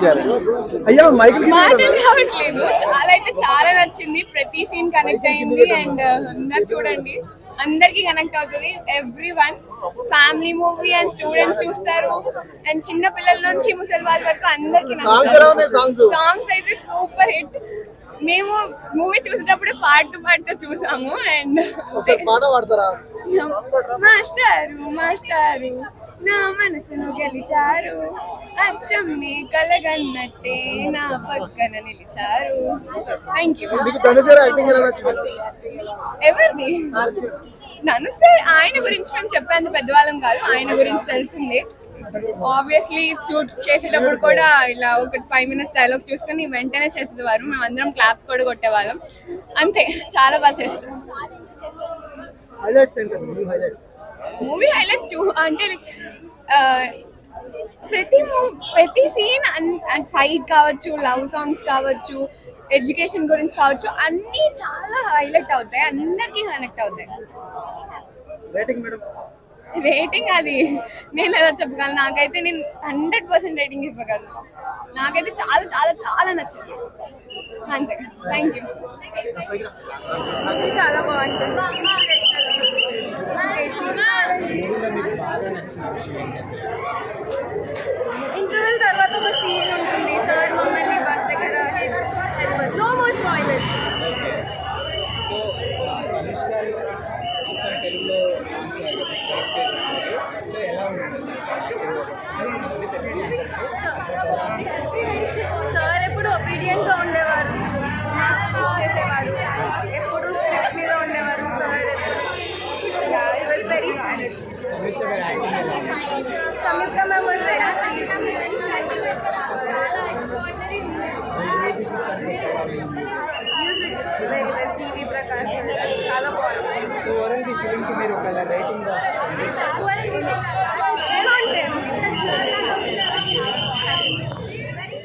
చేయాలి అయ్యా మైకిల్ మాటలు రావట్లేదు చాలా అయితే చాలా నచ్చింది ప్రతి సీన్ కనెక్ట్ అయింది అండ్ అందరు చూడండి అందరికి కనెక్ట్ అవుతుంది everyone family movie and students చూస్తారు అండ్ చిన్న పిల్లల నుంచి ముసలి వాళ్ళ వరకు అందరికి సాంగ్స్ ఎలా ఉన్నాయి సాంగ్స్ సాంగ్స్ అయితే సూపర్ హిట్ మేము మూవీ చూసేటప్పుడే పాడుతూ పాడుతూ చూసాము అండ్ ఒకసారి పాట పాడతారా మాస్టారు మాస్టారు నా మనసును గెలిచారు అచ్చం నీ కలగన్నట్టే నా పక్కన నిలిచారు థ్యాంక్ యూ మీకు ధనుష్ గారి యాక్టింగ్ ఎలా నచ్చింది ఎవరిది నన్ను సార్ ఆయన గురించి మేము చెప్పేంత పెద్దవాళ్ళం కాదు ఆయన గురించి తెలిసిందే ఆబ్వియస్లీ షూట్ చేసేటప్పుడు కూడా ఇలా ఒక ఫైవ్ మినిట్స్ డైలాగ్ చూసుకొని వెంటనే చేసేవారు మేము అందరం క్లాప్స్ కూడా కొట్టేవాళ్ళం అంతే చాలా బాగా చేస్తాం హైలైట్స్ ఏంటండి మీ హైలైట్స్ మూవీ హైలైట్స్ చూ అంటే like, ఆ, ప్రతి mov- ప్రతి సీన్ ఫైట్ కావచ్చు లవ్ సాంగ్స్ కావచ్చు ఎడ్యుకేషన్ గురించి కావచ్చు అన్నీ చాలా హైలైట్ అవుతాయి అందరికీ కనెక్ట్ అవుతాయి రేటింగ్ మేడం రేటింగ్ అది నేను ఎలా చెప్పగలను నాకైతే నేను హండ్రెడ్ పర్సెంట్ రేటింగ్ ఇవ్వగలను నాకైతే చాలా చాలా చాలా నచ్చింది అంతే థ్యాంక్ యూ చాలా బాగుంటుంది ఇంటర్వెల్ తర్వాత ఒక సీన్ ఉంటుంది సార్ మమ్మల్ని బస్ దగ్గర no more spoilers so Dhanush garu ఈసారి తెలుగులో మంచిగా సెలెక్ట్ చేస్తున్నారు సో ఎలా ఉంటుంది సార్ ఎప్పుడు ఒబీడియంట్ గా ఉండేవారు ప్రాక్టీస్ చేసేవారు ఎప్పుడు స్క్రిప్ట్ మీద ఉండేవారు sir it was very sweet Samyuktha గారి యాక్టింగ్ ఎలా ఉంది Samyuktha ma'am was very sweet music very very GV Prakash చాలా బాగుంది సో ఓవరాల్ ఈ ఫిలింకి మీరు ఒక రైటింగ్ ఎలా అంటే